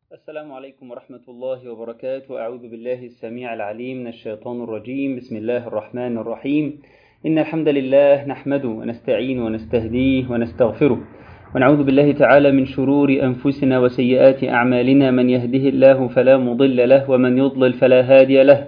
السلام عليكم ورحمة الله وبركاته أعوذ بالله السميع العليم من الشيطان الرجيم بسم الله الرحمن الرحيم إن الحمد لله نحمده ونستعين ونستهديه ونستغفره ونعوذ بالله تعالى من شرور أنفسنا وسيئات أعمالنا من يهده الله فلا مضل له ومن يضلل فلا هادي له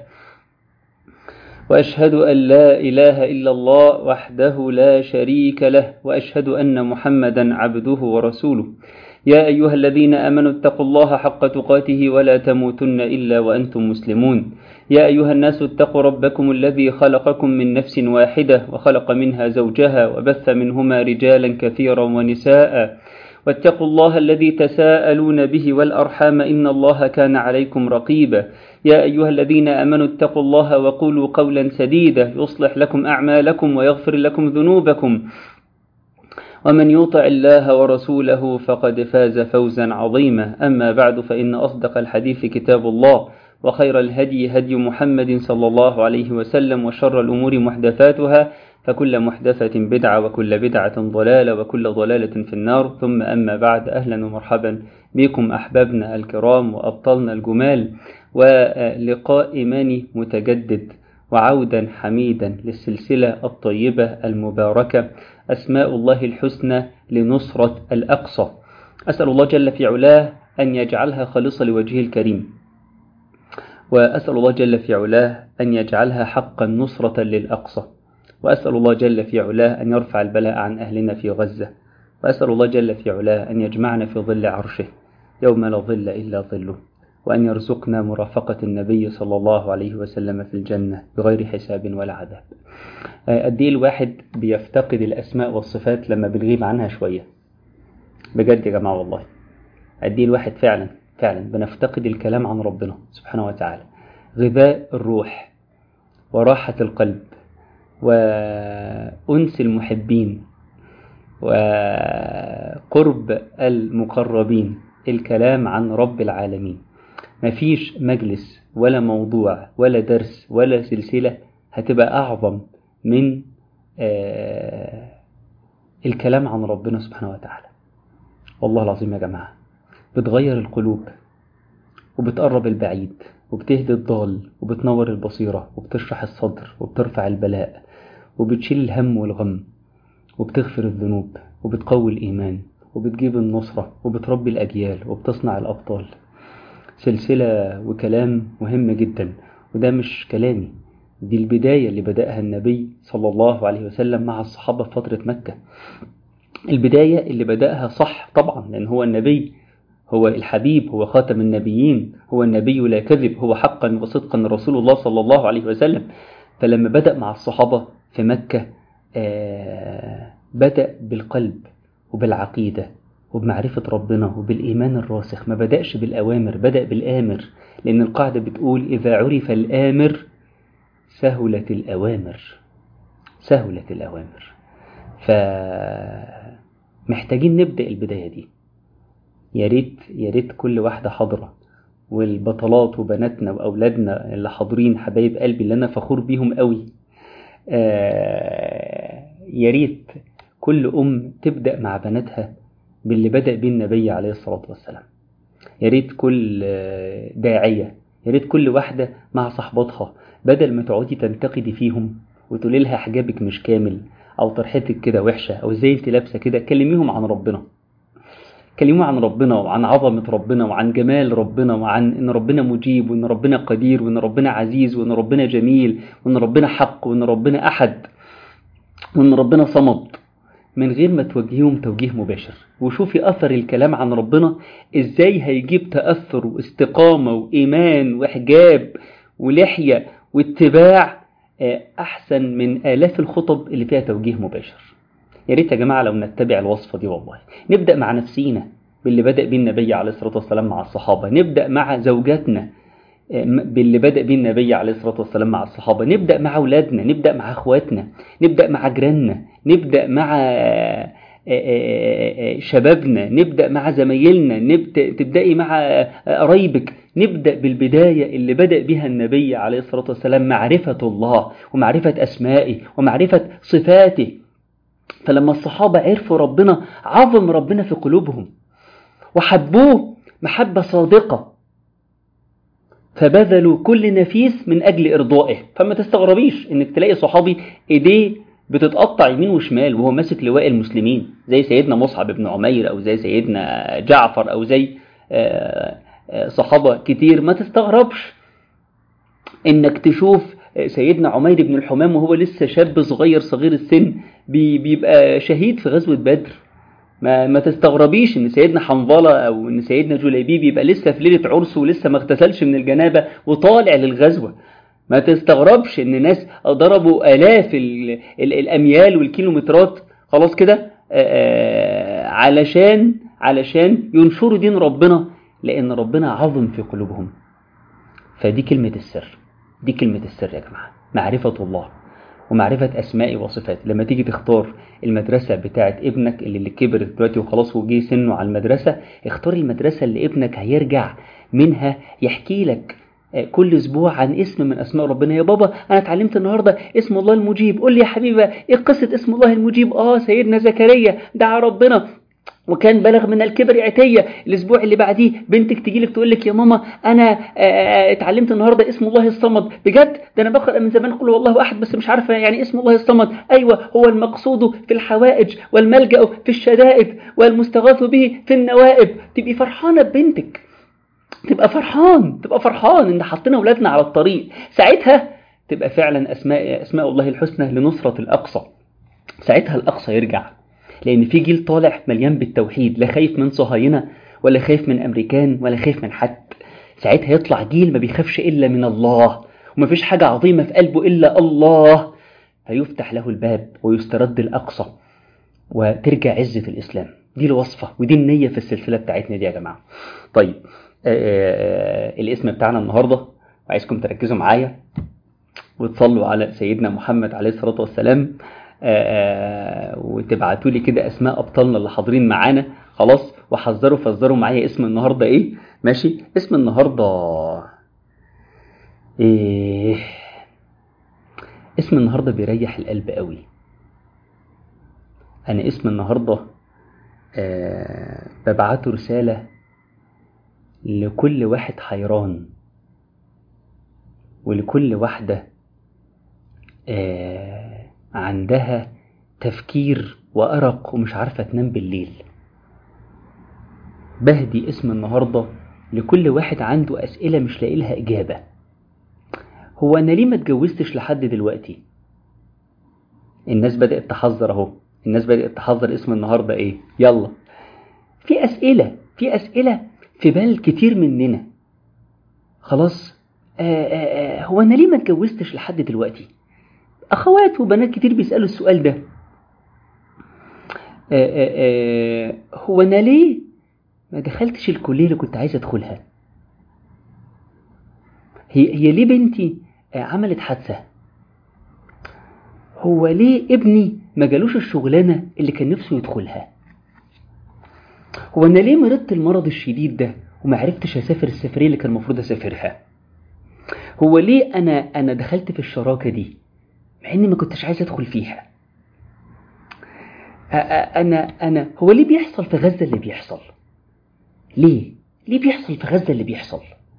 وأشهد أن لا إله إلا الله وحده لا شريك له وأشهد أن محمدا عبده ورسوله يا أيها الذين آمنوا اتقوا الله حق تقاته ولا تموتن إلا وأنتم مسلمون يا أيها الناس اتقوا ربكم الذي خلقكم من نفس واحدة وخلق منها زوجها وبث منهما رجالا كثيرا ونساء واتقوا الله الذي تساءلون به والأرحام إن الله كان عليكم رقيبا يا أيها الذين آمنوا اتقوا الله وقولوا قولا سديدا يصلح لكم أعمالكم ويغفر لكم ذنوبكم ومن يطع الله ورسوله فقد فاز فوزا عظيما أما بعد فإن أصدق الحديث كتاب الله وخير الهدي هدي محمد صلى الله عليه وسلم وشر الأمور محدثاتها فكل محدثة بدعة وكل بدعة ضلالة وكل ضلالة في النار ثم أما بعد أهلا ومرحبا بكم أحبابنا الكرام وأبطالنا الجمال ولقاء إيماني متجدد وعودا حميدا للسلسلة الطيبة المباركة أسماء الله الحسنى لنصرة الأقصى أسأل الله جل في علاه أن يجعلها خالصة لوجهه الكريم وأسأل الله جل في علاه أن يجعلها حقا نصرة للأقصى وأسأل الله جل في علاه أن يرفع البلاء عن أهلنا في غزة وأسأل الله جل في علاه أن يجمعنا في ظل عرشه يوم لا ظل إلا ظله وأن يرزقنا مرافقة النبي صلى الله عليه وسلم في الجنة بغير حساب ولا عذاب قد ايه الواحد بيفتقد الأسماء والصفات لما بنغيب عنها شوية بجد يا جماعة والله قد ايه الواحد فعلا فعلا بنفتقد الكلام عن ربنا سبحانه وتعالى غذاء الروح وراحة القلب وأنس المحبين وقرب المقربين الكلام عن رب العالمين مفيش مجلس ولا موضوع ولا درس ولا سلسلة هتبقى أعظم من آه الكلام عن ربنا سبحانه وتعالى والله العظيم يا جماعة بتغير القلوب وبتقرب البعيد وبتهدي الضال وبتنور البصيرة وبتشرح الصدر وبترفع البلاء وبتشيل الهم والغم وبتغفر الذنوب وبتقوي الإيمان وبتجيب النصرة وبتربي الأجيال وبتصنع الأبطال سلسلة وكلام مهم جدا وده مش كلامي دي البداية اللي بدأها النبي صلى الله عليه وسلم مع الصحابة في فترة مكة البداية اللي بدأها صح طبعا لأن هو النبي هو الحبيب هو خاتم النبيين هو النبي لا كذب هو حقا وصدقا رسول الله صلى الله عليه وسلم فلما بدأ مع الصحابة في مكة آه بدأ بالقلب وبالعقيدة وبمعرفة ربنا وبالإيمان الراسخ ما بدأش بالأوامر بدأ بالآمر لأن القاعدة بتقول إذا عرف الآمر سهلت الأوامر سهلت الأوامر فمحتاجين نبدأ البداية دي يا ريت يا ريت كل واحدة حاضرة والبطلات وبناتنا وأولادنا اللي حاضرين حبايب قلبي اللي أنا فخور بيهم قوي آه يا ريت كل أم تبدأ مع بناتها باللي بدأ به النبي عليه الصلاة والسلام يا ريت كل داعية يا ريت كل واحدة مع صحباتها بدل ما تقعدي تنتقدي فيهم وتقولي لها حجابك مش كامل أو طرحتك كده وحشة أو ازاي انت لابسة كده كلميهم عن ربنا كلموا عن ربنا وعن عظمة ربنا وعن جمال ربنا وعن إن ربنا مجيب وإن ربنا قدير وإن ربنا عزيز وإن ربنا جميل وإن ربنا حق وإن ربنا أحد وإن ربنا صمد من غير ما توجهيهم توجيه مباشر وشوفي أثر الكلام عن ربنا إزاي هيجيب تأثر واستقامة وإيمان وحجاب ولحية واتباع أحسن من آلاف الخطب اللي فيها توجيه مباشر يا ريت يا جماعة لو نتبع الوصفة دي والله نبدأ مع نفسينا باللي بدأ به النبي عليه الصلاة والسلام مع الصحابة نبدأ مع زوجاتنا باللي بدأ به النبي عليه الصلاة والسلام مع الصحابة نبدأ مع أولادنا نبدأ مع أخواتنا نبدأ مع جيراننا نبدأ مع شبابنا نبدأ مع زمايلنا نبدأ تبدأي مع قرايبك نبدأ بالبداية اللي بدأ بها النبي عليه الصلاة والسلام معرفة الله ومعرفة أسمائه ومعرفة صفاته فلما الصحابة عرفوا ربنا عظم ربنا في قلوبهم وحبوه محبة صادقة فبذلوا كل نفيس من أجل إرضائه فما تستغربيش إنك تلاقي صحابي إيديه بتتقطع يمين وشمال وهو ماسك لواء المسلمين زي سيدنا مصعب بن عمير أو زي سيدنا جعفر أو زي صحابة كتير ما تستغربش إنك تشوف سيدنا عمير بن الحمام وهو لسه شاب صغير صغير السن بيبقى شهيد في غزوة بدر ما, ما تستغربيش ان سيدنا حنظلة او ان سيدنا جليبيب يبقى لسه في ليلة عرسه ولسه ما اغتسلش من الجنابة وطالع للغزوة ما تستغربش ان ناس ضربوا الاف ال ال الاميال والكيلومترات خلاص كده علشان علشان ينشروا دين ربنا لان ربنا عظم في قلوبهم فدي كلمة السر دي كلمة السر يا جماعة معرفة الله ومعرفة أسمائي وصفاتي لما تيجي تختار المدرسة بتاعت ابنك اللي, اللي كبر دلوقتي وخلاص وجي سنه على المدرسة اختار المدرسة اللي ابنك هيرجع منها يحكي لك كل اسبوع عن اسم من اسماء ربنا يا بابا انا اتعلمت النهارده اسم الله المجيب قول لي يا حبيبه ايه قصه اسم الله المجيب اه سيدنا زكريا دعا ربنا وكان بلغ من الكبر عتية الأسبوع اللي بعديه بنتك تجي لك تقول لك يا ماما أنا اتعلمت النهاردة اسم الله الصمد بجد ده أنا بقرأ من زمان قل والله أحد بس مش عارفة يعني اسم الله الصمد أيوة هو المقصود في الحوائج والملجأ في الشدائد والمستغاث به في النوائب تبقي فرحانة ببنتك تبقى فرحان تبقى فرحان إن حطينا أولادنا على الطريق ساعتها تبقى فعلا أسماء أسماء الله الحسنى لنصرة الأقصى ساعتها الأقصى يرجع لأن في جيل طالع مليان بالتوحيد لا خايف من صهاينة ولا خايف من أمريكان ولا خايف من حد ساعتها يطلع جيل ما بيخافش إلا من الله وما فيش حاجة عظيمة في قلبه إلا الله فيفتح له الباب ويسترد الأقصى وترجع عزة الإسلام دي الوصفة ودي النية في السلسلة بتاعتنا دي يا جماعة طيب آآ آآ الاسم بتاعنا النهاردة عايزكم تركزوا معايا وتصلوا على سيدنا محمد عليه الصلاة والسلام وتبعتوا لي كده اسماء ابطالنا اللي حاضرين معانا خلاص وحذروا فذروا معايا اسم النهارده ايه ماشي اسم النهارده ايه اسم النهارده بيريح القلب قوي انا اسم النهارده آه ببعته رساله لكل واحد حيران ولكل واحده آه عندها تفكير وأرق ومش عارفة تنام بالليل بهدي اسم النهاردة لكل واحد عنده أسئلة مش لاقي لها إجابة هو أنا ليه ما اتجوزتش لحد دلوقتي الناس بدأت تحذر أهو الناس بدأت تحذر اسم النهاردة إيه يلا في أسئلة في أسئلة في بال كتير مننا خلاص آآ آآ هو أنا ليه ما اتجوزتش لحد دلوقتي أخوات وبنات كتير بيسألوا السؤال ده آآ آآ هو أنا ليه ما دخلتش الكلية اللي كنت عايز أدخلها هي, هي ليه بنتي عملت حادثة هو ليه ابني ما جالوش الشغلانة اللي كان نفسه يدخلها هو أنا ليه مرضت المرض الشديد ده وما عرفتش أسافر السفرية اللي كان المفروض أسافرها هو ليه أنا أنا دخلت في الشراكة دي مع اني ما كنتش عايز ادخل فيها انا انا هو ليه بيحصل في غزه اللي بيحصل ليه ليه بيحصل في غزه اللي بيحصل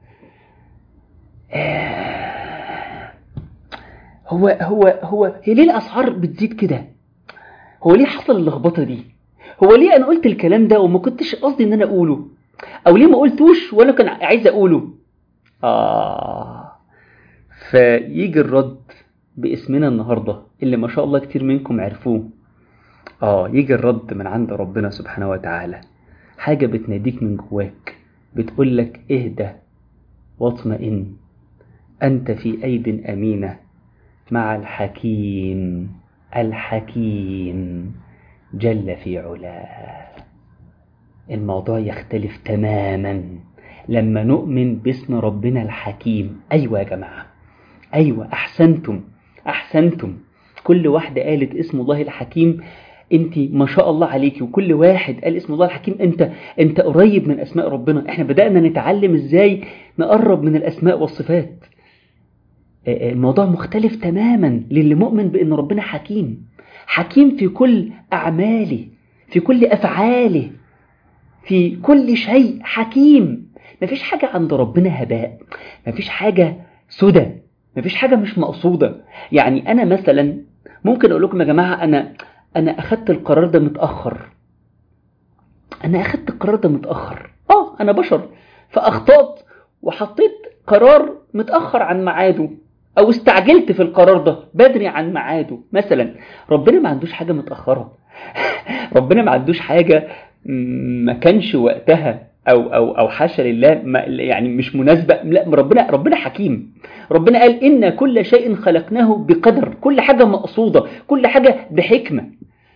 آه هو هو هو هي ليه الاسعار بتزيد كده هو ليه حصل اللخبطه دي هو ليه انا قلت الكلام ده وما كنتش قصدي ان انا اقوله او ليه ما قلتوش ولا كان عايز اقوله اه فيجي الرد باسمنا النهاردة اللي ما شاء الله كتير منكم عرفوه آه يجي الرد من عند ربنا سبحانه وتعالى حاجة بتناديك من جواك بتقولك اهدى واطمئن أنت في أيد أمينة مع الحكيم الحكيم جل في علاه الموضوع يختلف تماما لما نؤمن باسم ربنا الحكيم أيوة يا جماعة أيوة أحسنتم أحسنتم كل واحدة قالت اسم الله الحكيم انت ما شاء الله عليكي وكل واحد قال اسم الله الحكيم انت انت قريب من اسماء ربنا احنا بدأنا نتعلم ازاي نقرب من الاسماء والصفات الموضوع مختلف تماما للي مؤمن بان ربنا حكيم حكيم في كل اعماله في كل افعاله في كل شيء حكيم مفيش حاجة عند ربنا هباء مفيش حاجة سدى مفيش حاجة مش مقصودة يعني أنا مثلا ممكن أقول لكم يا جماعة أنا أنا أخدت القرار ده متأخر أنا أخدت القرار ده متأخر آه أنا بشر فأخطأت وحطيت قرار متأخر عن ميعاده أو استعجلت في القرار ده بدري عن ميعاده مثلا ربنا ما عندوش حاجة متأخرة ربنا ما عندوش حاجة ما كانش وقتها او او او حاشا لله ما يعني مش مناسبه لا ربنا ربنا حكيم ربنا قال ان كل شيء خلقناه بقدر كل حاجه مقصوده كل حاجه بحكمه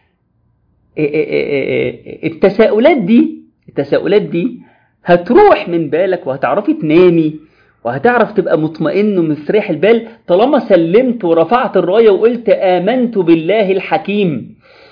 التساؤلات دي التساؤلات دي هتروح من بالك وهتعرفي تنامي وهتعرف تبقى مطمئن ومستريح البال طالما سلمت ورفعت الرايه وقلت امنت بالله الحكيم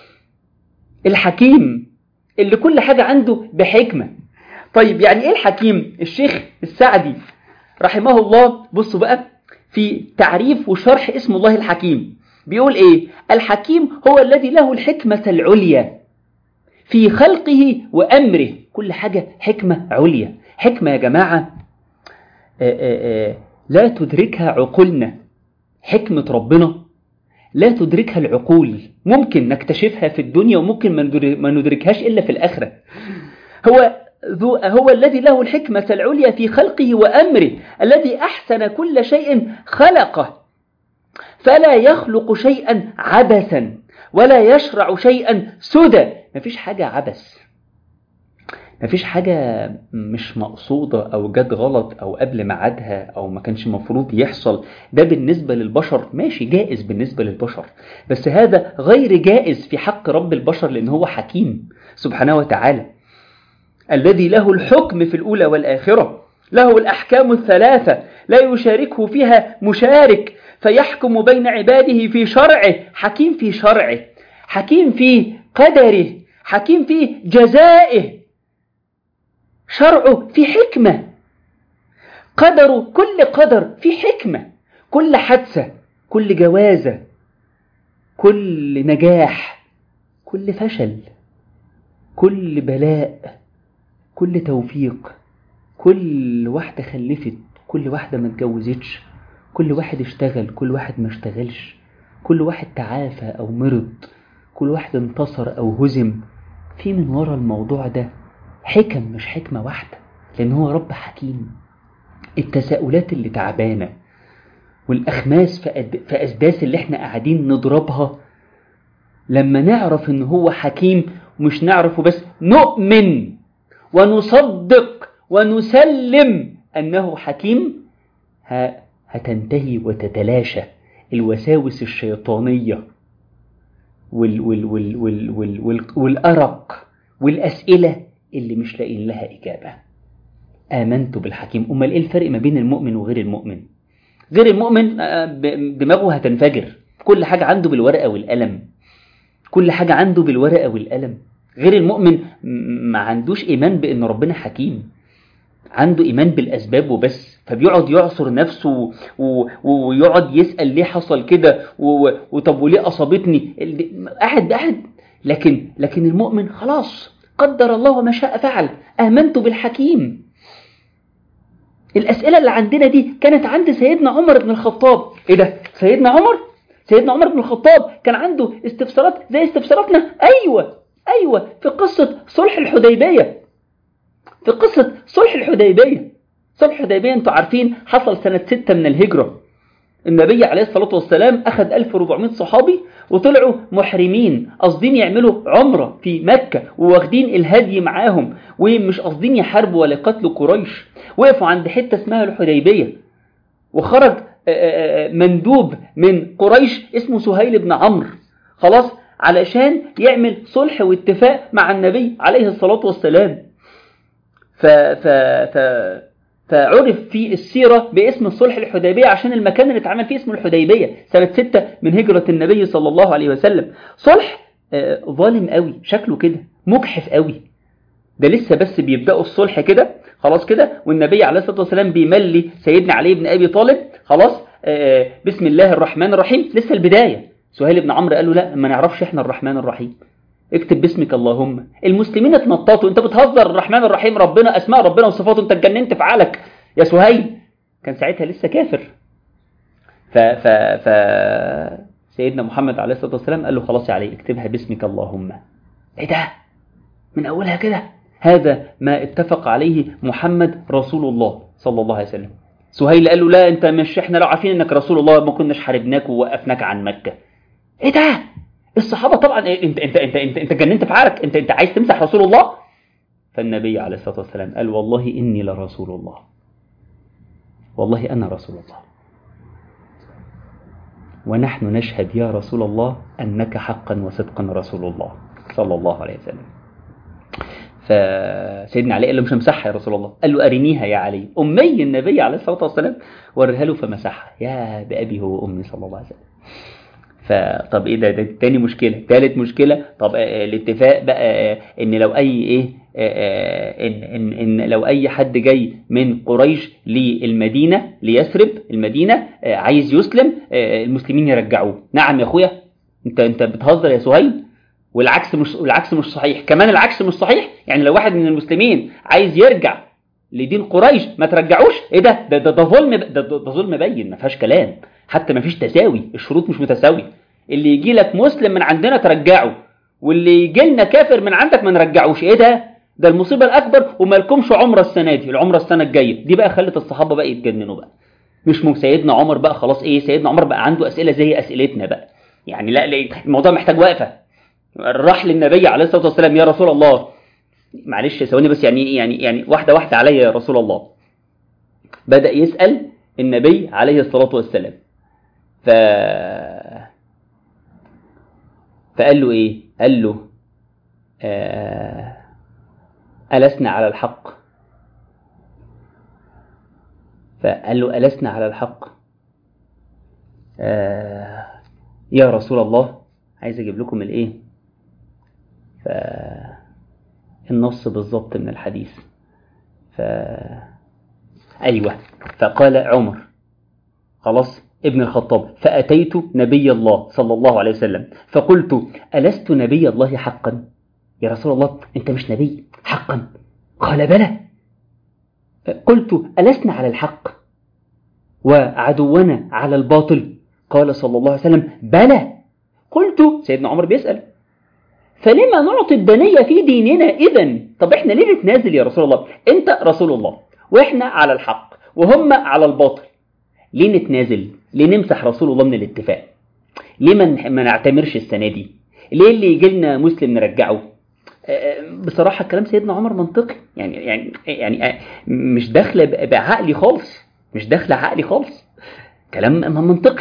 الحكيم اللي كل حاجه عنده بحكمه طيب يعني ايه الحكيم الشيخ السعدي رحمه الله بصوا بقى في تعريف وشرح اسم الله الحكيم بيقول ايه الحكيم هو الذي له الحكمة العليا في خلقه وأمره كل حاجة حكمة عليا حكمة يا جماعة آآ آآ لا تدركها عقولنا حكمة ربنا لا تدركها العقول ممكن نكتشفها في الدنيا وممكن ما ندركهاش إلا في الآخرة هو ذو هو الذي له الحكمة العليا في خلقه وأمره الذي أحسن كل شيء خلقه فلا يخلق شيئا عبثا ولا يشرع شيئا سدى مفيش حاجة عبث مفيش حاجة مش مقصودة أو جت غلط أو قبل ميعادها أو ما كانش مفروض يحصل ده بالنسبة للبشر ماشي جائز بالنسبة للبشر بس هذا غير جائز في حق رب البشر لأن هو حكيم سبحانه وتعالى الذي له الحكم في الأولى والآخرة له الأحكام الثلاثة لا يشاركه فيها مشارك فيحكم بين عباده في شرعه حكيم في شرعه حكيم في قدره حكيم في جزائه شرعه في حكمة قدره كل قدر في حكمة كل حادثة كل جوازة كل نجاح كل فشل كل بلاء كل توفيق كل واحدة خلفت كل واحدة ما اتجوزتش كل واحد اشتغل كل واحد ما اشتغلش كل واحد تعافى أو مرض كل واحد انتصر أو هزم في من ورا الموضوع ده حكم مش حكمة واحدة لأن هو رب حكيم التساؤلات اللي تعبانة والأخماس في أسداس اللي احنا قاعدين نضربها لما نعرف ان هو حكيم ومش نعرفه بس نؤمن ونصدق ونسلم أنه حكيم هتنتهي وتتلاشى الوساوس الشيطانية وال وال وال وال وال وال والأرق والأسئلة اللي مش لاقين لها إجابة آمنت بالحكيم أمال إيه الفرق ما بين المؤمن وغير المؤمن غير المؤمن دماغه هتنفجر كل حاجة عنده بالورقة والقلم كل حاجة عنده بالورقة والقلم غير المؤمن ما عندوش إيمان بأن ربنا حكيم عنده إيمان بالأسباب وبس فبيقعد يعصر نفسه و... ويقعد يسأل ليه حصل كده و... وطب وليه أصابتني قاعد قاعد لكن لكن المؤمن خلاص قدر الله وما شاء فعل آمنت بالحكيم الأسئلة اللي عندنا دي كانت عند سيدنا عمر بن الخطاب إيه ده سيدنا عمر سيدنا عمر بن الخطاب كان عنده استفسارات زي استفساراتنا أيوة أيوة في قصة صلح الحديبية في قصة صلح الحديبية صلح الحديبية انتوا عارفين حصل سنة 6 من الهجرة النبي عليه الصلاة والسلام أخذ 1400 صحابي وطلعوا محرمين قاصدين يعملوا عمرة في مكة وواخدين الهدي معاهم ومش قاصدين يحاربوا ولا يقتلوا قريش وقفوا عند حتة اسمها الحديبية وخرج مندوب من قريش اسمه سهيل بن عمرو خلاص علشان يعمل صلح واتفاق مع النبي عليه الصلاة والسلام ف ف ف فعرف في السيرة باسم الصلح الحديبية عشان المكان اللي اتعمل فيه اسمه الحديبية سنة ستة من هجرة النبي صلى الله عليه وسلم صلح آه ظالم قوي شكله كده مجحف قوي ده لسه بس بيبدأوا الصلح كده خلاص كده والنبي عليه الصلاة والسلام بيملي سيدنا علي بن أبي طالب خلاص آه بسم الله الرحمن الرحيم لسه البداية سهيل بن عمرو قال له لا ما نعرفش احنا الرحمن الرحيم اكتب باسمك اللهم المسلمين اتنططوا انت بتهزر الرحمن الرحيم ربنا اسماء ربنا وصفاته انت اتجننت في عقلك يا سهيل كان ساعتها لسه كافر ف ف ف سيدنا محمد عليه الصلاه والسلام قال له خلاص يا علي اكتبها باسمك اللهم ايه ده من اولها كده هذا ما اتفق عليه محمد رسول الله صلى الله عليه وسلم سهيل قال له لا انت مش احنا لو عارفين انك رسول الله ما كناش حاربناك ووقفناك عن مكه ايه ده الصحابه طبعا إيه انت انت انت انت, انت جننت في عارك انت انت عايز تمسح رسول الله فالنبي عليه الصلاه والسلام قال والله اني لرسول الله والله انا رسول الله ونحن نشهد يا رسول الله انك حقا وصدقا رسول الله صلى الله عليه وسلم فسيدنا علي قال له مش همسحها يا رسول الله قال له أرنيها يا علي أمي النبي عليه الصلاة والسلام وريها له فمسحها يا بأبي هو وأمي صلى الله عليه وسلم فطب ايه ده, ده تاني مشكلة تالت مشكلة طب الاتفاق بقى ان لو اي ايه إن, إن, إن لو أي حد جاي من قريش للمدينة ليثرب المدينة عايز يسلم المسلمين يرجعوه نعم يا أخويا أنت أنت بتهزر يا سهيل والعكس مش والعكس مش صحيح كمان العكس مش صحيح يعني لو واحد من المسلمين عايز يرجع لدين قريش ما ترجعوش ايه ده ده ده, ده ظلم ده, ده, ده ظلم باين ما فيهاش كلام حتى ما فيش تساوي الشروط مش متساويه اللي يجي لك مسلم من عندنا ترجعه واللي يجي لنا كافر من عندك ما نرجعوش ايه ده ده المصيبه الاكبر وما لكمش عمره السنه دي العمره السنه الجايه دي بقى خلت الصحابه بقى يتجننوا بقى مش مو سيدنا عمر بقى خلاص ايه سيدنا عمر بقى عنده اسئله زي اسئلتنا بقى يعني لا الموضوع محتاج وقفه راح للنبي عليه الصلاه والسلام يا رسول الله معلش ثواني بس يعني يعني يعني واحده واحده عليا يا رسول الله بدا يسال النبي عليه الصلاه والسلام ف فقال له ايه قال له آه ألسنا على الحق فقال له ألسنا على الحق آه يا رسول الله عايز أجيب لكم الإيه فالنص بالضبط من الحديث ف أيوة فقال عمر خلاص ابن الخطاب فأتيت نبي الله صلى الله عليه وسلم فقلت ألست نبي الله حقا يا رسول الله أنت مش نبي حقا قال بلى قلت ألسنا على الحق وعدونا على الباطل قال صلى الله عليه وسلم بلى قلت سيدنا عمر بيسأل فلما نعطي الدنية في ديننا إذا طب إحنا ليه نتنازل يا رسول الله أنت رسول الله وإحنا على الحق وهم على الباطل ليه نتنازل ليه نمسح رسول الله من الاتفاق ليه ما نعتمرش السنة دي ليه اللي يجي لنا مسلم نرجعه بصراحة كلام سيدنا عمر منطقي يعني يعني يعني مش داخله بعقلي خالص مش داخله عقلي خالص كلام منطقي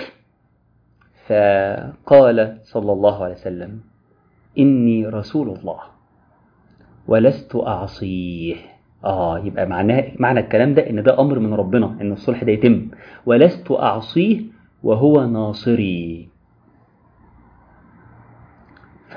فقال صلى الله عليه وسلم إني رسول الله ولست أعصيه آه يبقى معناه معنى الكلام ده إن ده أمر من ربنا إن الصلح ده يتم ولست أعصيه وهو ناصري ف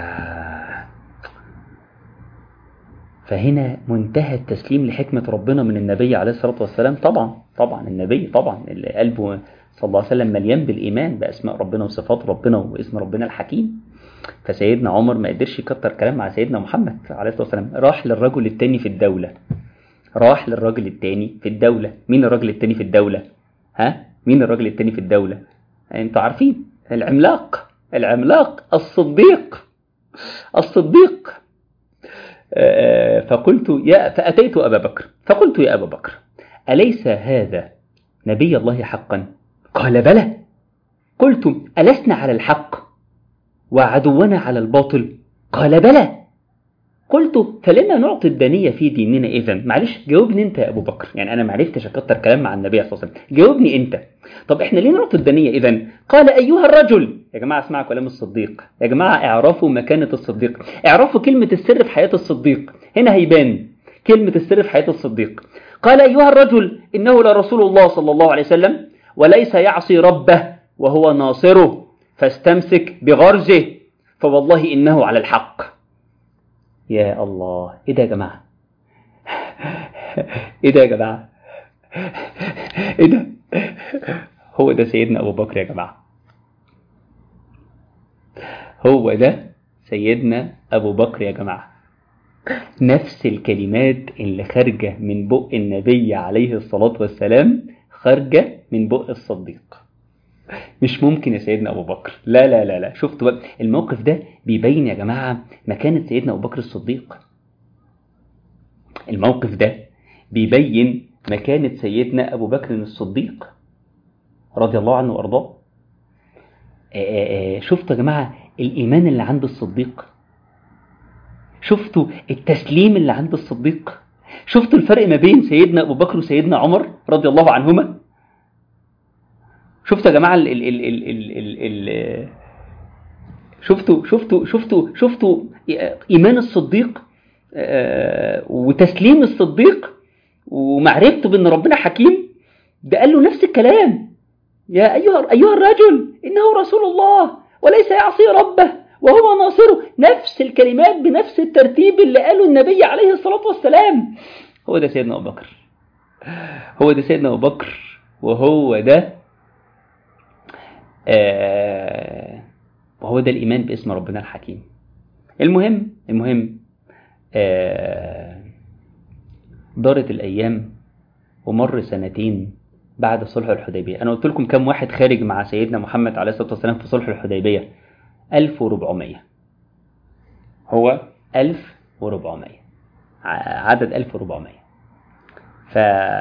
فهنا منتهى التسليم لحكمة ربنا من النبي عليه الصلاة والسلام طبعا طبعا النبي طبعا اللي قلبه صلى الله عليه وسلم مليان بالإيمان بأسماء ربنا وصفات ربنا واسم ربنا الحكيم فسيدنا عمر ما قدرش يكتر كلام مع سيدنا محمد عليه الصلاة والسلام راح للرجل التاني في الدولة راح للراجل التاني في الدولة مين الراجل التاني في الدولة ها مين الراجل التاني في الدولة انتوا عارفين العملاق العملاق الصديق الصديق فقلت يا فأتيت أبا بكر فقلت يا أبا بكر أليس هذا نبي الله حقا قال بلى قلت ألسنا على الحق وعدونا على الباطل قال بلى قلت فلما نعطي الدنية في ديننا إذا معلش جاوبني أنت يا أبو بكر يعني أنا معرفتش أكتر كلام مع النبي صلى الله عليه وسلم جاوبني أنت طب إحنا ليه نعطي الدنية إذا قال أيها الرجل يا جماعة اسمعوا كلام الصديق يا جماعة اعرفوا مكانة الصديق اعرفوا كلمة السر في حياة الصديق هنا هيبان كلمة السر في حياة الصديق قال أيها الرجل إنه لرسول الله صلى الله عليه وسلم وليس يعصي ربه وهو ناصره فاستمسك بغرزه فوالله إنه على الحق يا الله إيه ده يا جماعة إيه ده يا جماعة إيه ده هو ده سيدنا أبو بكر يا جماعة هو ده سيدنا أبو بكر يا جماعة نفس الكلمات اللي خارجة من بق النبي عليه الصلاة والسلام خارجة من بق الصديق مش ممكن يا سيدنا أبو بكر لا لا لا لا شفتوا بقى الموقف ده بيبين يا جماعة مكانة سيدنا أبو بكر الصديق الموقف ده بيبين مكانة سيدنا أبو بكر الصديق رضي الله عنه وأرضاه شفتوا يا جماعة الإيمان اللي عند الصديق شفتوا التسليم اللي عند الصديق شفتوا الفرق ما بين سيدنا أبو بكر وسيدنا عمر رضي الله عنهما شفتوا يا جماعة ال ال ال ال ال ال ال شفتوا شفتوا شفتوا شفتوا إيمان الصديق وتسليم الصديق ومعرفته بأن ربنا حكيم ده قال له نفس الكلام يا أيها, أيها الرجل إنه رسول الله وليس يعصي ربه وهو ناصره نفس الكلمات بنفس الترتيب اللي قاله النبي عليه الصلاة والسلام هو ده سيدنا أبو بكر هو ده سيدنا أبو بكر وهو ده آه وهو ده الإيمان باسم ربنا الحكيم المهم المهم آه دارت الأيام ومر سنتين بعد صلح الحديبية أنا قلت لكم كم واحد خارج مع سيدنا محمد عليه الصلاة والسلام في صلح الحديبية 1400 هو 1400 عدد 1400 ف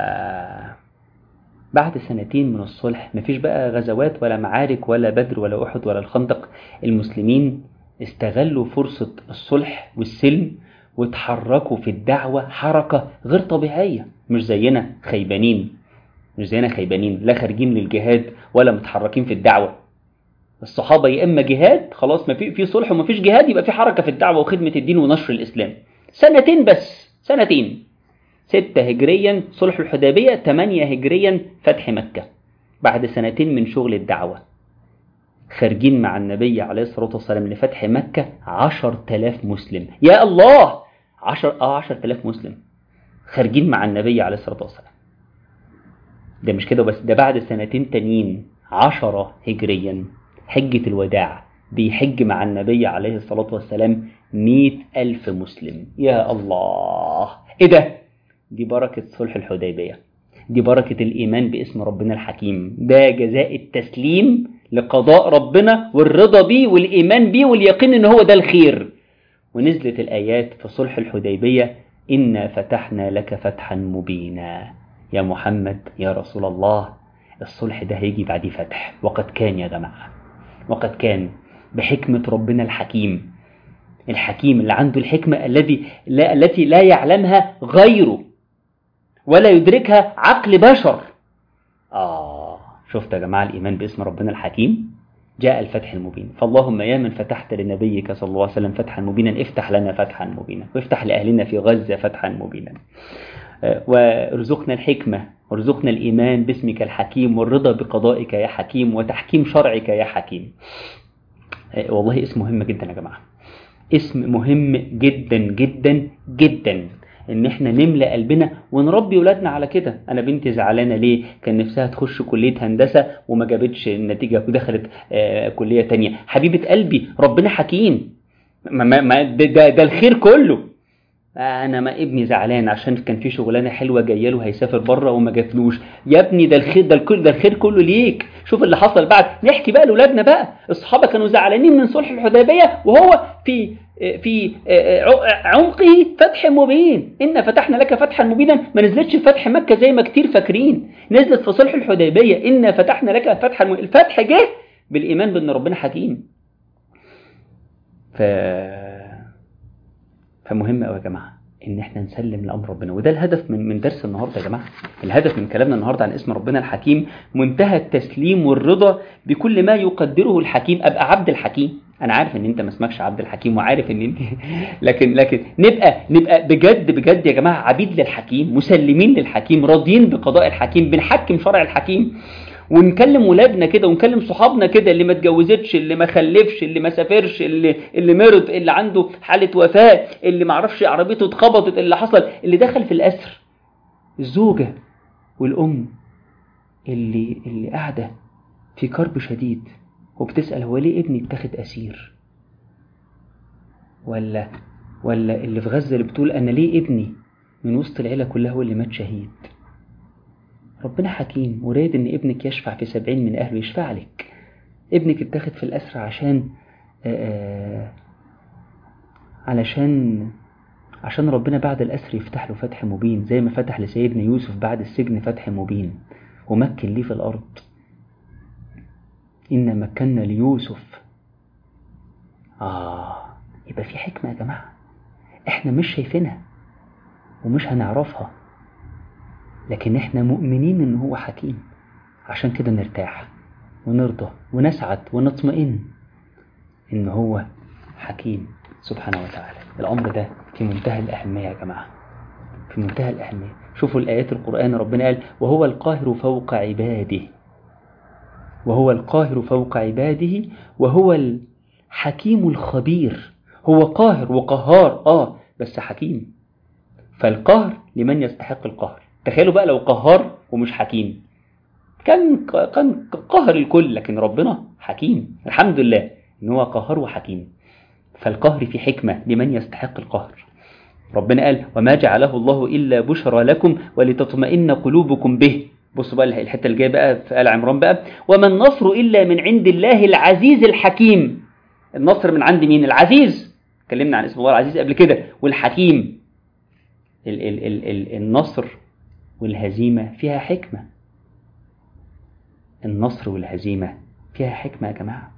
بعد سنتين من الصلح مفيش بقى غزوات ولا معارك ولا بدر ولا أحد ولا الخندق المسلمين استغلوا فرصة الصلح والسلم وتحركوا في الدعوة حركة غير طبيعية مش زينا خيبانين مش زينا خيبانين لا خارجين للجهاد ولا متحركين في الدعوة الصحابة يا إما جهاد خلاص ما في في صلح وما فيش جهاد يبقى في حركة في الدعوة وخدمة الدين ونشر الإسلام سنتين بس سنتين ستة هجريا صلح الحديبية تمانية هجريا فتح مكة بعد سنتين من شغل الدعوة خارجين مع النبي عليه الصلاة والسلام لفتح مكة عشر تلاف مسلم يا الله عشر آه عشر تلاف مسلم خارجين مع النبي عليه الصلاة والسلام ده مش كده بس ده بعد سنتين تانيين عشرة هجريا حجة الوداع بيحج مع النبي عليه الصلاة والسلام مئة ألف مسلم يا الله إيه ده دي بركة صلح الحديبية دي بركة الإيمان باسم ربنا الحكيم ده جزاء التسليم لقضاء ربنا والرضا بيه والإيمان بيه واليقين إن هو ده الخير ونزلت الآيات في صلح الحديبية إنا فتحنا لك فتحا مبينا يا محمد يا رسول الله الصلح ده هيجي بعديه فتح وقد كان يا جماعة وقد كان بحكمة ربنا الحكيم الحكيم اللي عنده الحكمة الذي لا التي لا يعلمها غيره ولا يدركها عقل بشر آه شفت يا جماعة الإيمان باسم ربنا الحكيم جاء الفتح المبين فاللهم يا من فتحت لنبيك صلى الله عليه وسلم فتحا مبينا افتح لنا فتحا مبينا وافتح لأهلنا في غزة فتحا مبينا وارزقنا الحكمة وارزقنا الإيمان باسمك الحكيم والرضا بقضائك يا حكيم وتحكيم شرعك يا حكيم والله اسم مهم جدا يا جماعة اسم مهم جدا جدا جدا ان احنا نملى قلبنا ونربي ولادنا على كده انا بنتي زعلانه ليه كان نفسها تخش كليه هندسه وما جابتش النتيجه ودخلت آه كليه تانية حبيبه قلبي ربنا حكيم ما ما ده, ده, ده الخير كله انا ما ابني زعلان عشان كان في شغلانه حلوه جايه له هيسافر بره وما جاتلوش يا ابني ده الخير ده الكل ده الخير كله ليك شوف اللي حصل بعد نحكي بقى لاولادنا بقى الصحابه كانوا زعلانين من صلح الحديبيه وهو في في عمقه فتح مبين إن فتحنا لك فتحا مبينا ما نزلتش في فتح مكة زي ما كتير فاكرين نزلت في صلح الحديبية إن فتحنا لك فتحا مبينا الفتح جه بالإيمان بأن ربنا حكيم ف... فمهم قوي يا جماعة ان احنا نسلم لامر ربنا وده الهدف من من درس النهارده يا جماعه الهدف من كلامنا النهارده عن اسم ربنا الحكيم منتهى التسليم والرضا بكل ما يقدره الحكيم ابقى عبد الحكيم انا عارف ان انت ما اسمكش عبد الحكيم وعارف ان انت لكن لكن نبقى نبقى بجد بجد يا جماعه عبيد للحكيم مسلمين للحكيم راضيين بقضاء الحكيم بنحكم شرع الحكيم ونكلم ولادنا كده ونكلم صحابنا كده اللي ما اتجوزتش اللي ما خلفش اللي ما سافرش اللي اللي مرض اللي عنده حاله وفاه اللي ما عرفش عربيته اتخبطت اللي حصل اللي دخل في الاسر الزوجه والام اللي اللي قاعده في كرب شديد وبتسال هو ليه ابني اتاخد اسير ولا ولا اللي في غزة اللي بتقول أنا ليه ابني من وسط العيلة كلها هو اللي مات شهيد ربنا حكيم وراد إن ابنك يشفع في سبعين من أهله يشفع لك ابنك اتاخد في الأسرى عشان آآ علشان عشان ربنا بعد الأسر يفتح له فتح مبين زي ما فتح لسيدنا يوسف بعد السجن فتح مبين ومكن ليه في الأرض إن مكنا ليوسف آه يبقى في حكمة يا جماعة إحنا مش شايفينها ومش هنعرفها لكن إحنا مؤمنين إن هو حكيم عشان كده نرتاح ونرضى ونسعد ونطمئن إن هو حكيم سبحانه وتعالى الأمر ده في منتهى الأهمية يا جماعة في منتهى الأهمية شوفوا الآيات القرآن ربنا قال وهو القاهر فوق عباده وهو القاهر فوق عباده وهو الحكيم الخبير هو قاهر وقهار آه بس حكيم فالقهر لمن يستحق القهر تخيلوا بقى لو قهار ومش حكيم كان كان قهر الكل لكن ربنا حكيم الحمد لله ان هو قهار وحكيم فالقهر في حكمة لمن يستحق القهر ربنا قال وما جعله الله إلا بشرى لكم ولتطمئن قلوبكم به بصوا بقى الحتة اللي جايه بقى في آل عمران بقى وما النصر إلا من عند الله العزيز الحكيم النصر من عند مين العزيز اتكلمنا عن اسم الله العزيز قبل كده والحكيم ال ال ال ال النصر والهزيمة فيها حكمة النصر والهزيمة فيها حكمة يا جماعة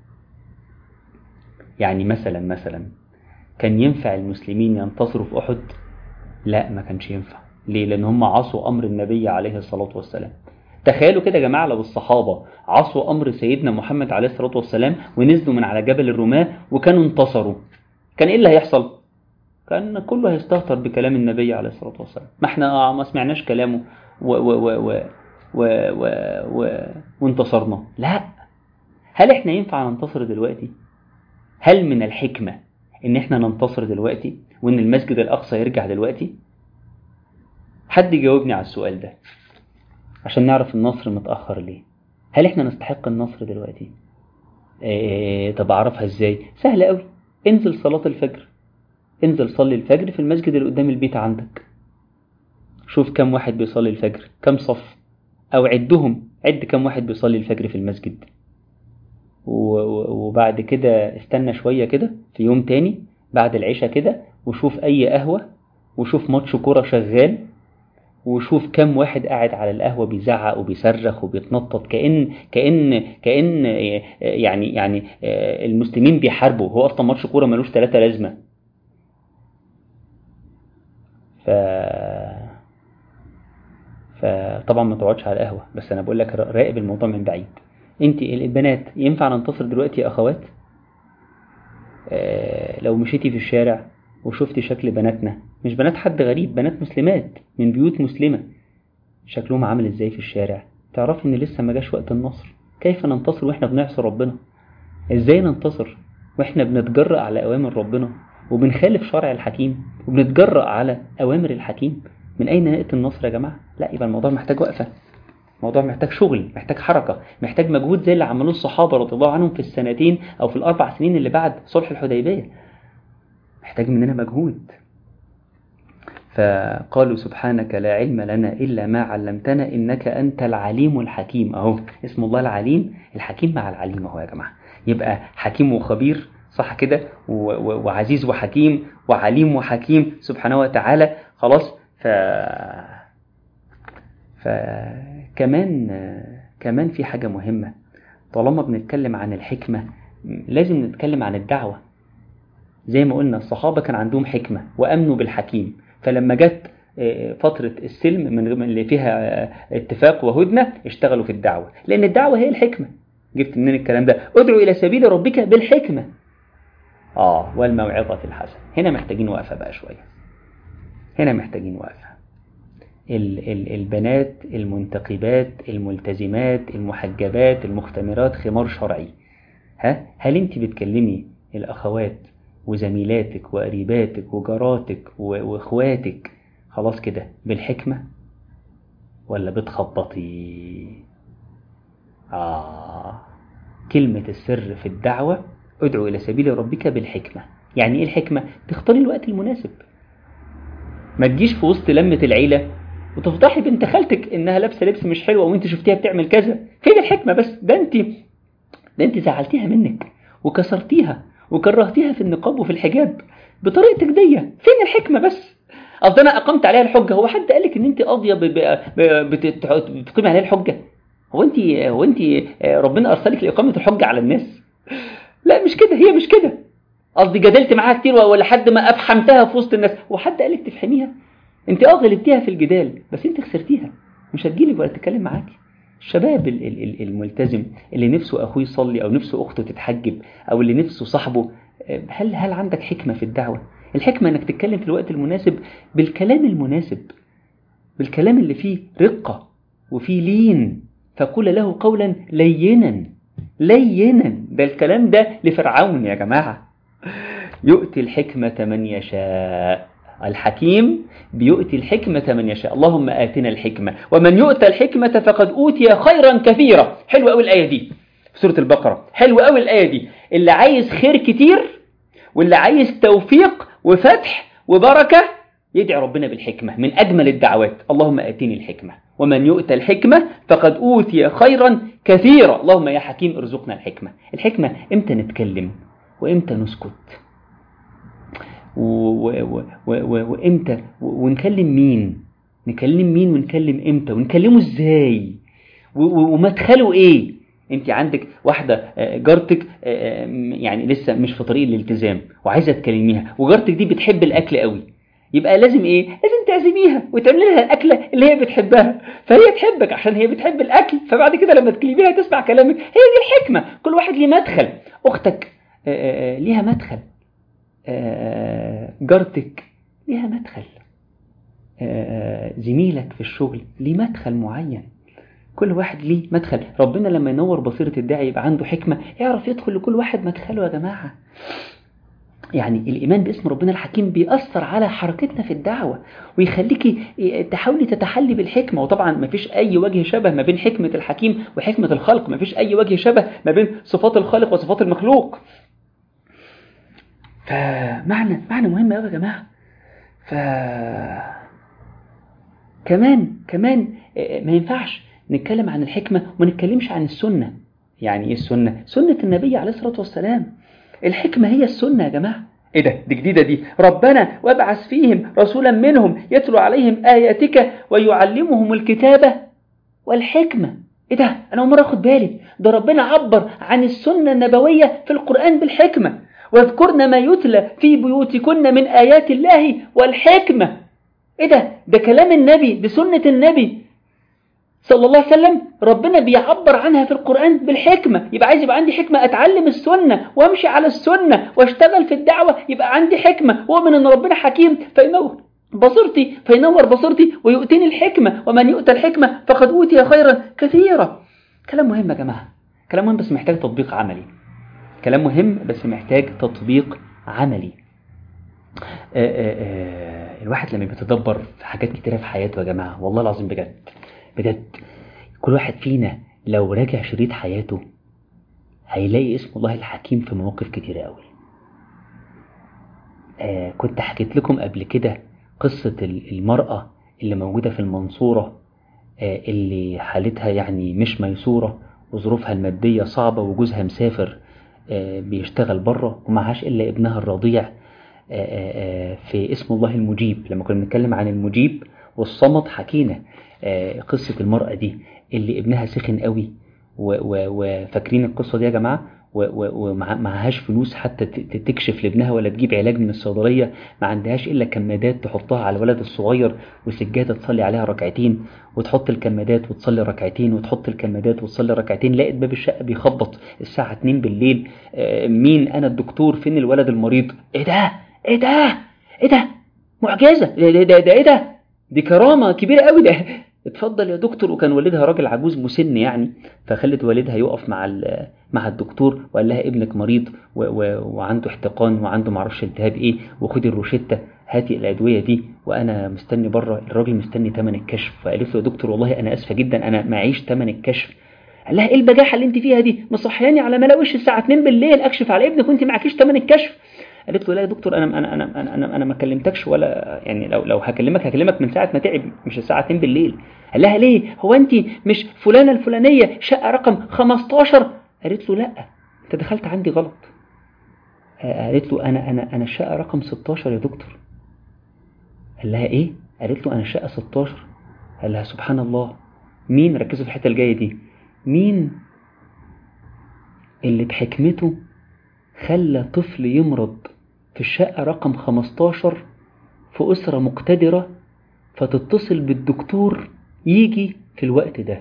يعني مثلا مثلا كان ينفع المسلمين ينتصروا في أحد لا ما كانش ينفع ليه لأن هم عصوا أمر النبي عليه الصلاة والسلام تخيلوا كده يا جماعة لو الصحابة عصوا أمر سيدنا محمد عليه الصلاة والسلام ونزلوا من على جبل الرماة وكانوا انتصروا كان إيه اللي هيحصل كان كله هيستهتر بكلام النبي عليه الصلاة والسلام ما احنا ما سمعناش كلامه و و و و و و و وانتصرنا لا هل احنا ينفع ننتصر دلوقتي هل من الحكمة ان احنا ننتصر دلوقتي وان المسجد الاقصى يرجع دلوقتي حد يجاوبني على السؤال ده عشان نعرف النصر متأخر ليه هل احنا نستحق النصر دلوقتي ايه طب اعرفها ازاي سهلة قوي انزل صلاة الفجر انزل صلي الفجر في المسجد اللي قدام البيت عندك شوف كم واحد بيصلي الفجر كم صف او عدهم عد كم واحد بيصلي الفجر في المسجد وبعد كده استنى شوية كده في يوم تاني بعد العشاء كده وشوف أي قهوة وشوف ماتش كورة شغال وشوف كم واحد قاعد على القهوة بيزعق وبيصرخ وبيتنطط كأن كأن كأن يعني يعني المسلمين بيحاربوا هو أصلا ماتش كورة ملوش ثلاثة لازمة ف فطبعا ما تقعدش على القهوة بس أنا بقول لك راقب الموضوع من بعيد انت البنات ينفع ننتصر دلوقتي يا اخوات آه لو مشيتي في الشارع وشفتي شكل بناتنا مش بنات حد غريب بنات مسلمات من بيوت مسلمة شكلهم عامل ازاي في الشارع تعرفي ان لسه ما جاش وقت النصر كيف ننتصر واحنا بنعصي ربنا ازاي ننتصر واحنا بنتجرأ على اوامر ربنا وبنخالف شرع الحكيم وبنتجرأ على اوامر الحكيم من اين نأتي النصر يا جماعة لا يبقى الموضوع محتاج وقفة الموضوع محتاج شغل محتاج حركة محتاج مجهود زي اللي عملوه الصحابة رضي الله عنهم في السنتين أو في الأربع سنين اللي بعد صلح الحديبية محتاج مننا مجهود فقالوا سبحانك لا علم لنا إلا ما علمتنا إنك أنت العليم الحكيم أهو اسم الله العليم الحكيم مع العليم أهو يا جماعة يبقى حكيم وخبير صح كده وعزيز وحكيم وعليم وحكيم سبحانه وتعالى خلاص ف فكمان كمان في حاجة مهمة طالما بنتكلم عن الحكمة لازم نتكلم عن الدعوة زي ما قلنا الصحابة كان عندهم حكمة وأمنوا بالحكيم فلما جت فترة السلم من اللي فيها اتفاق وهدنة اشتغلوا في الدعوة لأن الدعوة هي الحكمة جبت منين الكلام ده ادعو إلى سبيل ربك بالحكمة آه والموعظة الحسنة هنا محتاجين وقفة بقى شوية هنا محتاجين وقفة البنات المنتقبات الملتزمات المحجبات المختمرات خمار شرعي ها هل انت بتكلمي الاخوات وزميلاتك وقريباتك وجاراتك واخواتك خلاص كده بالحكمة ولا بتخبطي آه كلمة السر في الدعوة ادعو إلى سبيل ربك بالحكمة يعني ايه الحكمة تختاري الوقت المناسب ما تجيش في وسط لمة العيلة وتفضحي بنت خالتك انها لابسه لبس مش حلو وانت شفتيها بتعمل كذا فين الحكمة بس ده انت ده انت زعلتيها منك وكسرتيها وكرهتيها في النقاب وفي الحجاب بطريقتك دي فين الحكمة بس اصل انا اقمت عليها الحجة هو حد قالك ان انت قاضية بتقيم عليها الحجة هو انت هو انت ربنا ارسلك لاقامة الحجة على الناس لا مش كده هي مش كده قصدي جادلت معاها كتير ولا حد ما افحمتها في وسط الناس هو حد قالك تفهميها انت اه غلبتيها في الجدال بس انت خسرتيها مش هتجيلك ولا تتكلم معاكي الشباب الملتزم اللي نفسه اخوه يصلي او نفسه اخته تتحجب او اللي نفسه صاحبه هل هل عندك حكمة في الدعوة الحكمة انك تتكلم في الوقت المناسب بالكلام المناسب بالكلام اللي فيه رقة وفيه لين فقول له قولا لينا لينا ده الكلام ده لفرعون يا جماعة يؤتي الحكمة من يشاء الحكيم بيؤتي الحكمة من يشاء اللهم آتنا الحكمة ومن يؤتى الحكمة فقد أوتي خيرا كثيرا حلوة أوي الآية دي في سورة البقرة حلوة أوي الآية دي اللي عايز خير كتير واللي عايز توفيق وفتح وبركة يدعي ربنا بالحكمة من أجمل الدعوات اللهم آتيني الحكمة ومن يؤتى الحكمة فقد أوتي خيرا كثيرا اللهم يا حكيم ارزقنا الحكمة الحكمة إمتى نتكلم وإمتى نسكت وإمتى ونكلم مين نكلم مين ونكلم إمتى ونكلمه إزاي ومدخله إيه انت عندك واحدة جارتك يعني لسه مش في طريق الالتزام وعايزة تكلميها وجارتك دي بتحب الأكل قوي يبقى لازم ايه لازم تعزميها وتعملي لها الاكله اللي هي بتحبها فهي تحبك عشان هي بتحب الاكل فبعد كده لما تكلميها تسمع كلامك هي دي الحكمه كل واحد ليه مدخل اختك ليها مدخل جارتك ليها مدخل زميلك في الشغل ليه مدخل معين كل واحد ليه مدخل ربنا لما ينور بصيرة الداعي يبقى عنده حكمة يعرف يدخل لكل واحد مدخله يا جماعة يعني الإيمان باسم ربنا الحكيم بيأثر على حركتنا في الدعوة ويخليكي تحاولي تتحلي بالحكمة وطبعا ما فيش أي وجه شبه ما بين حكمة الحكيم وحكمة الخلق ما فيش أي وجه شبه ما بين صفات الخالق وصفات المخلوق فمعنى معنى مهم قوي يا جماعة ف كمان كمان ما ينفعش نتكلم عن الحكمة وما نتكلمش عن السنة يعني ايه السنة سنة النبي عليه الصلاة والسلام الحكمة هي السنة يا جماعة ايه ده دي جديدة دي ربنا وابعث فيهم رسولا منهم يتلو عليهم آياتك ويعلمهم الكتابة والحكمة ايه ده انا اول مرة اخد بالي ده ربنا عبر عن السنة النبوية في القرآن بالحكمة واذكرن ما يتلى في بيوتكن من آيات الله والحكمة ايه ده ده كلام النبي دي سنة النبي صلى الله عليه وسلم ربنا بيعبر عنها في القرآن بالحكمة يبقى عايز يبقى عندي حكمة أتعلم السنة وأمشي على السنة واشتغل في الدعوة يبقى عندي حكمة ومن أن ربنا حكيم فينور بصرتي فينور بصرتي ويؤتيني الحكمة ومن يؤتى الحكمة فقد أوتي خيرا كثيرا كلام مهم يا جماعة كلام مهم بس محتاج تطبيق عملي كلام مهم بس محتاج تطبيق عملي آآ آآ الواحد لما بيتدبر في حاجات كتيرة في حياته يا جماعة والله العظيم بجد بجد كل واحد فينا لو راجع شريط حياته هيلاقي اسم الله الحكيم في مواقف كتيرة قوي آه كنت حكيت لكم قبل كده قصة المرأة اللي موجودة في المنصورة آه اللي حالتها يعني مش ميسورة وظروفها المادية صعبة وجوزها مسافر آه بيشتغل بره ومعهاش إلا ابنها الرضيع في اسم الله المجيب لما كنا بنتكلم عن المجيب والصمد حكينا قصة المرأة دي اللي ابنها سخن قوي وفاكرين القصة دي يا جماعة ومعهاش فلوس حتى تكشف لابنها ولا تجيب علاج من الصيدلية ما عندهاش إلا كمادات تحطها على الولد الصغير وسجادة تصلي عليها ركعتين وتحط الكمادات وتصلي ركعتين وتحط الكمادات وتصلي ركعتين لقيت باب الشقة بيخبط الساعة 2 بالليل مين أنا الدكتور فين الولد المريض إيه ده إيه ده إيه ده معجزة ده, ده, ده, ده إيه ده دي كرامة كبيرة قوي ده اتفضل يا دكتور وكان والدها راجل عجوز مسن يعني فخلت والدها يقف مع مع الدكتور وقال لها ابنك مريض و و وعنده احتقان وعنده معرفش التهاب ايه وخدي الروشته هاتي الادويه دي وانا مستني بره الراجل مستني ثمن الكشف فقالت له يا دكتور والله انا اسفه جدا انا معيش ثمن الكشف قال لها ايه البجاحه اللي انت فيها دي مصحياني على ملا وش الساعه 2 بالليل اكشف على ابنك وانت معكيش ثمن الكشف قالت له لا يا دكتور انا انا انا انا انا, أنا ما كلمتكش ولا يعني لو لو هكلمك هكلمك من ساعه ما تعب مش الساعه 2 بالليل قال لها ليه هو انت مش فلانه الفلانيه شقه رقم 15 قالت له لا انت دخلت عندي غلط قالت له انا انا انا الشقه رقم 16 يا دكتور قال لها ايه قالت له انا الشقه 16 قال لها سبحان الله مين ركزوا في الحته الجايه دي مين اللي بحكمته خلى طفل يمرض في الشقة رقم 15 في أسرة مقتدرة فتتصل بالدكتور يجي في الوقت ده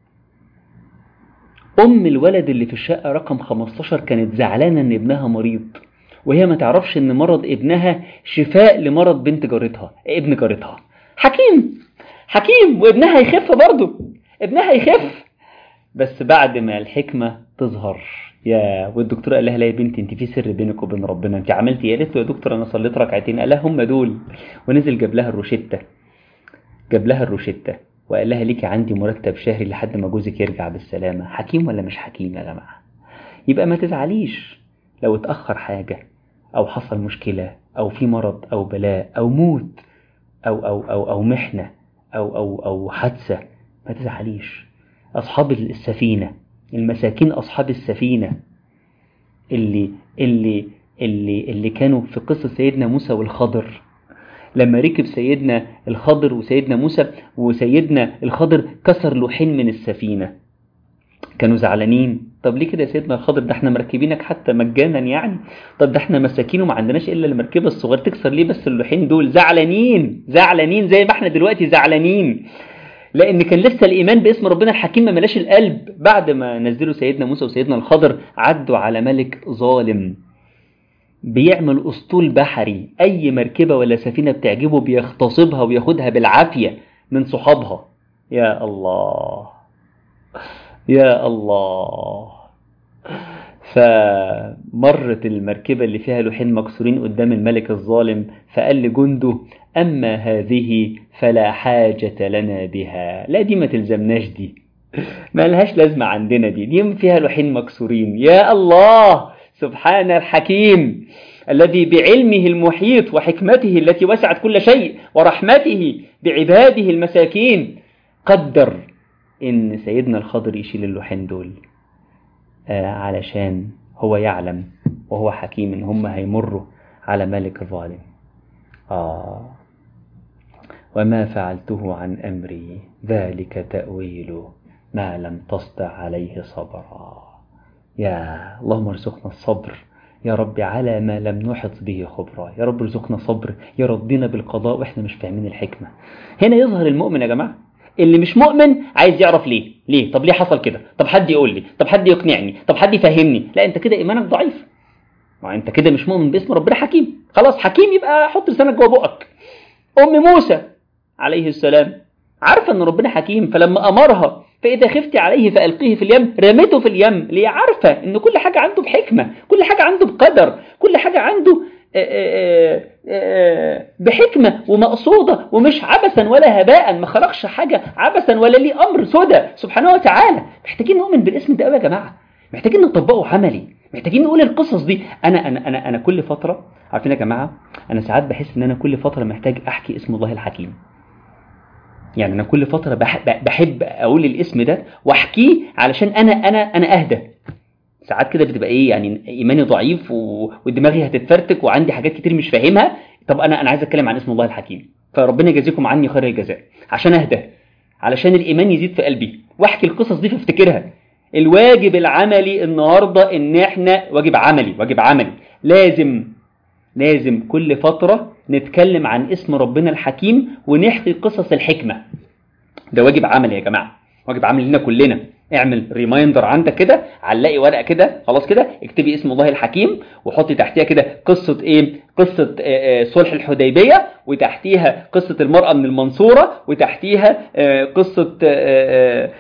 أم الولد اللي في الشقة رقم 15 كانت زعلانة إن ابنها مريض وهي ما تعرفش إن مرض ابنها شفاء لمرض بنت جارتها ابن جارتها حكيم حكيم وابنها يخف برضه ابنها يخف بس بعد ما الحكمة تظهر يا والدكتور قال لها لا يا بنتي انت في سر بينك وبين ربنا انت عملتي ايه قالت له يا دكتور انا صليت ركعتين قال لها هم دول ونزل جاب لها الروشته جاب لها الروشته وقال لها ليكي عندي مرتب شهري لحد ما جوزك يرجع بالسلامه حكيم ولا مش حكيم يا جماعه يبقى ما تزعليش لو اتاخر حاجه او حصل مشكله او في مرض او بلاء او موت او او او او محنه او او او حادثه ما تزعليش اصحاب السفينه المساكين أصحاب السفينة اللي اللي اللي اللي كانوا في قصة سيدنا موسى والخضر لما ركب سيدنا الخضر وسيدنا موسى وسيدنا الخضر كسر لوحين من السفينة كانوا زعلانين طب ليه كده يا سيدنا الخضر ده احنا مركبينك حتى مجانا يعني طب ده احنا مساكين وما عندناش الا المركبه الصغيره تكسر ليه بس اللوحين دول زعلانين زعلانين زي ما احنا دلوقتي زعلانين لان كان لسه الايمان باسم ربنا الحكيم ما ملاش القلب بعد ما نزلوا سيدنا موسى وسيدنا الخضر عدوا على ملك ظالم بيعمل اسطول بحري اي مركبه ولا سفينه بتعجبه بيغتصبها وياخدها بالعافيه من صحابها يا الله يا الله فمرت المركبة اللي فيها لوحين مكسورين قدام الملك الظالم فقال لجنده أما هذه فلا حاجة لنا بها لا دي ما تلزمناش دي ما لهاش لازمة عندنا دي دي فيها لوحين مكسورين يا الله سبحان الحكيم الذي بعلمه المحيط وحكمته التي وسعت كل شيء ورحمته بعباده المساكين قدر إن سيدنا الخضر يشيل اللوحين دول آه علشان هو يعلم وهو حكيم إن هم هيمروا على ملك ظالم آه وما فعلته عن أمري ذلك تأويل ما لم تسطع عليه صبرا يا اللهم ارزقنا الصبر يا رب على ما لم نحط به خبرا يا رب ارزقنا صبر يرضينا بالقضاء واحنا مش فاهمين الحكمة هنا يظهر المؤمن يا جماعة اللي مش مؤمن عايز يعرف ليه ليه طب ليه حصل كده طب حد يقول لي طب حد يقنعني طب حد يفهمني لا انت كده ايمانك ضعيف ما انت كده مش مؤمن باسم ربنا حكيم خلاص حكيم يبقى حط لسانك جوه بقك ام موسى عليه السلام عارفه ان ربنا حكيم فلما امرها فاذا خفت عليه فالقيه في اليم رميته في اليم ليه عارفه ان كل حاجه عنده بحكمه كل حاجه عنده بقدر كل حاجه عنده آآ آآ بحكمة ومقصودة ومش عبثا ولا هباء ما خلقش حاجة عبثا ولا ليه أمر سدى سبحانه وتعالى محتاجين نؤمن بالاسم ده قوي يا جماعة محتاجين نطبقه عملي محتاجين نقول القصص دي أنا أنا أنا أنا كل فترة عارفين يا جماعة أنا ساعات بحس إن أنا كل فترة محتاج أحكي اسم الله الحكيم يعني أنا كل فترة بحب أقول الاسم ده وأحكيه علشان أنا أنا أنا أهدى ساعات كده بتبقى ايه يعني ايماني ضعيف و... ودماغي هتتفرتك وعندي حاجات كتير مش فاهمها طب انا انا عايز اتكلم عن اسم الله الحكيم فربنا يجازيكم عني خير الجزاء عشان اهدى علشان الايمان يزيد في قلبي واحكي القصص دي فافتكرها الواجب العملي النهارده ان احنا واجب عملي واجب عملي لازم لازم كل فتره نتكلم عن اسم ربنا الحكيم ونحكي قصص الحكمه ده واجب عملي يا جماعه واجب عملي لنا كلنا اعمل ريمايندر عندك كده علقي ورقه كده خلاص كده اكتبي اسم الله الحكيم وحطي تحتيها كده قصه ايه قصه آه صلح الحديبيه وتحتيها قصه المراه من المنصوره وتحتيها آه قصه آه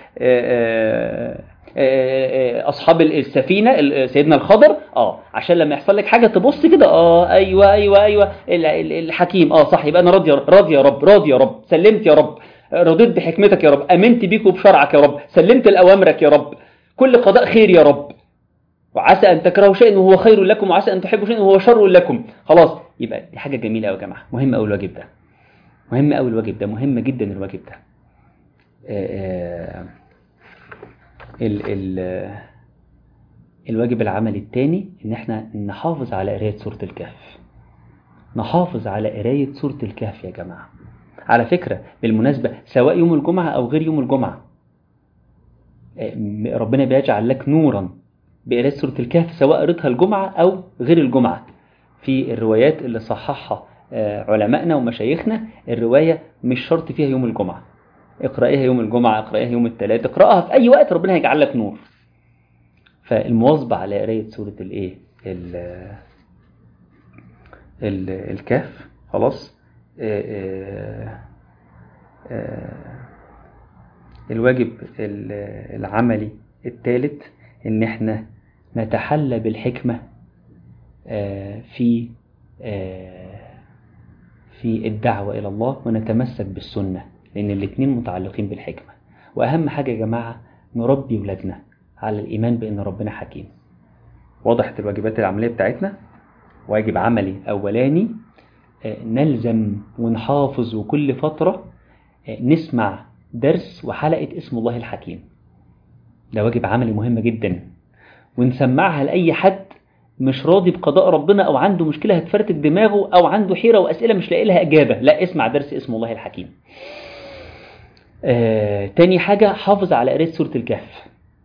اصحاب السفينه سيدنا الخضر اه عشان لما يحصل لك حاجه تبص كده اه ايوه ايوه ايوه الحكيم اه صح يبقى انا راضي راضي يا رب راضي يا رب سلمت يا رب رضيت بحكمتك يا رب امنت بيك وبشرعك يا رب سلمت لاوامرك يا رب كل قضاء خير يا رب وعسى أن تكرهوا شيئا وهو خير لكم وعسى أن تحبوا شيئا وهو شر لكم خلاص يبقى دي حاجة جميلة أوي يا جماعة مهم أوي الواجب ده مهم أوي الواجب ده مهم جدا الواجب ده آه، ال ال الواجب العملي الثاني ان احنا نحافظ على قرايه سوره الكهف نحافظ على قرايه سوره الكهف يا جماعه على فكره بالمناسبه سواء يوم الجمعه او غير يوم الجمعه آه، ربنا بيجعل لك نورا بقرايه سوره الكهف سواء قريتها الجمعه او غير الجمعه في الروايات اللي صححها آه، علمائنا ومشايخنا الروايه مش شرط فيها يوم الجمعه اقرأيها يوم الجمعة اقرأيها يوم الثلاث اقرأها في أي وقت ربنا هيجعل لك نور فالمواظبة على قراية سورة الايه ال ال الكهف خلاص آه، آه، آه، الواجب ال- العملي الثالث ان احنا نتحلى بالحكمة آه، في آه، في الدعوة إلى الله ونتمسك بالسنة لأن الاتنين متعلقين بالحكمة وأهم حاجة يا جماعة نربي ولادنا على الإيمان بأن ربنا حكيم وضحت الواجبات العملية بتاعتنا واجب عملي أولاني آه، نلزم ونحافظ وكل فترة آه، نسمع درس وحلقة اسم الله الحكيم ده واجب عملي مهم جدا ونسمعها لأي حد مش راضي بقضاء ربنا أو عنده مشكلة هتفرتك دماغه أو عنده حيرة وأسئلة مش لاقي لها إجابة لا اسمع درس اسم الله الحكيم آه، تاني حاجة حافظ على قراية سورة الكهف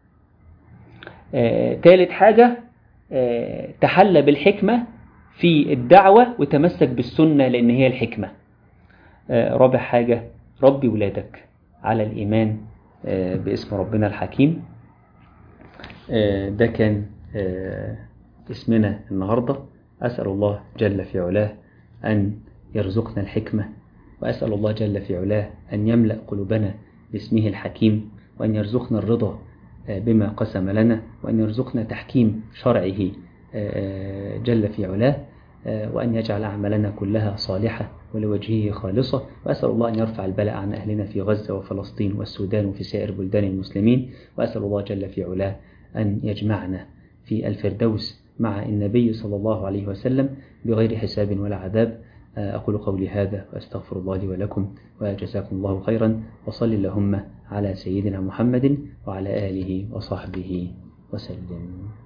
آه، تالت حاجة آه، تحلى بالحكمة في الدعوة وتمسك بالسنة لأن هي الحكمة آه، رابع حاجة ربي ولادك على الإيمان آه، باسم ربنا الحكيم آه، ده كان آه، اسمنا النهاردة أسأل الله جل في علاه أن يرزقنا الحكمة وأسأل الله جل في علاه أن يملأ قلوبنا باسمه الحكيم وأن يرزقنا الرضا آه، بما قسم لنا وأن يرزقنا تحكيم شرعه آه، جل في علاه آه، وأن يجعل أعمالنا كلها صالحة ولوجهه خالصة وأسأل الله أن يرفع البلاء عن أهلنا في غزة وفلسطين والسودان وفي سائر بلدان المسلمين وأسأل الله جل في علاه أن يجمعنا في الفردوس مع النبي صلى الله عليه وسلم بغير حساب ولا عذاب أقول قولي هذا وأستغفر الله لي ولكم وجزاكم الله خيرا وصل اللهم على سيدنا محمد وعلى آله وصحبه وسلم